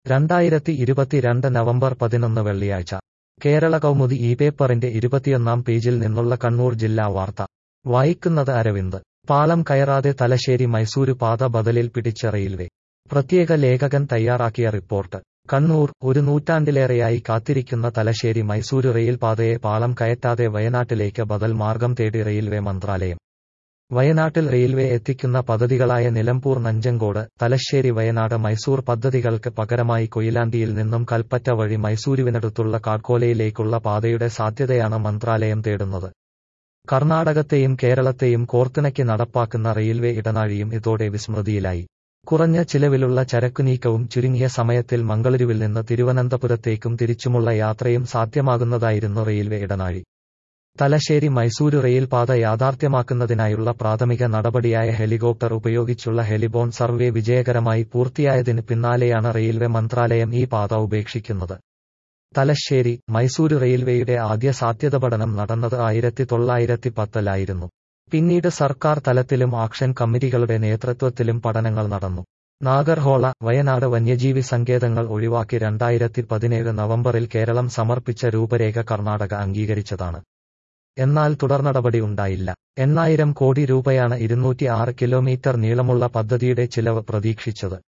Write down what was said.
രണ്ടായിരത്തി ഇരുപത്തിരണ്ട് നവംബർ പതിനൊന്ന് വെള്ളിയാഴ്ച കേരള കൗമുദി ഈ പേപ്പറിന്റെ ഇരുപത്തിയൊന്നാം പേജിൽ നിന്നുള്ള കണ്ണൂർ ജില്ലാ വാർത്ത വായിക്കുന്നത് അരവിന്ദ് പാലം കയറാതെ തലശ്ശേരി മൈസൂരു പാത ബദലിൽ പിടിച്ച റെയിൽവേ പ്രത്യേക ലേഖകൻ തയ്യാറാക്കിയ റിപ്പോർട്ട് കണ്ണൂർ ഒരു നൂറ്റാണ്ടിലേറെയായി കാത്തിരിക്കുന്ന തലശ്ശേരി മൈസൂരു റെയിൽ പാതയെ പാളം കയറ്റാതെ വയനാട്ടിലേക്ക് ബദൽ മാർഗം തേടി റെയിൽവേ മന്ത്രാലയം വയനാട്ടിൽ റെയിൽവേ എത്തിക്കുന്ന പദ്ധതികളായ നിലമ്പൂർ നഞ്ചങ്കോട് തലശ്ശേരി വയനാട് മൈസൂർ പദ്ധതികൾക്ക് പകരമായി കൊയിലാണ്ടിയിൽ നിന്നും കൽപ്പറ്റ വഴി മൈസൂരുവിനടുത്തുള്ള കാട്കോലയിലേക്കുള്ള പാതയുടെ സാധ്യതയാണ് മന്ത്രാലയം തേടുന്നത് കർണാടകത്തെയും കേരളത്തെയും കോർത്തിണക്കി നടപ്പാക്കുന്ന റെയിൽവേ ഇടനാഴിയും ഇതോടെ വിസ്മൃതിയിലായി കുറഞ്ഞ ചിലവിലുള്ള ചരക്കുനീക്കവും ചുരുങ്ങിയ സമയത്തിൽ മംഗളൂരുവിൽ നിന്ന് തിരുവനന്തപുരത്തേക്കും തിരിച്ചുമുള്ള യാത്രയും സാധ്യമാകുന്നതായിരുന്നു റെയിൽവേ ഇടനാഴി തലശ്ശേരി മൈസൂരു റെയിൽ പാത യാഥാർത്ഥ്യമാക്കുന്നതിനായുള്ള പ്രാഥമിക നടപടിയായ ഹെലികോപ്റ്റർ ഉപയോഗിച്ചുള്ള ഹെലിബോൺ സർവേ വിജയകരമായി പൂർത്തിയായതിന് പിന്നാലെയാണ് റെയിൽവേ മന്ത്രാലയം ഈ പാത ഉപേക്ഷിക്കുന്നത് തലശ്ശേരി മൈസൂരു റെയിൽവേയുടെ ആദ്യ സാധ്യത പഠനം നടന്നത് ആയിരത്തി തൊള്ളായിരത്തി പത്തിലായിരുന്നു പിന്നീട് സർക്കാർ തലത്തിലും ആക്ഷൻ കമ്മിറ്റികളുടെ നേതൃത്വത്തിലും പഠനങ്ങൾ നടന്നു നാഗർഹോള വയനാട് വന്യജീവി സങ്കേതങ്ങൾ ഒഴിവാക്കി രണ്ടായിരത്തി പതിനേഴ് നവംബറിൽ കേരളം സമർപ്പിച്ച രൂപരേഖ കർണാടക അംഗീകരിച്ചതാണ് എന്നാൽ തുടർനടപടി ഉണ്ടായില്ല എണ്ണായിരം കോടി രൂപയാണ് ഇരുന്നൂറ്റി ആറ് കിലോമീറ്റർ നീളമുള്ള പദ്ധതിയുടെ ചിലവ് പ്രതീക്ഷിച്ചത്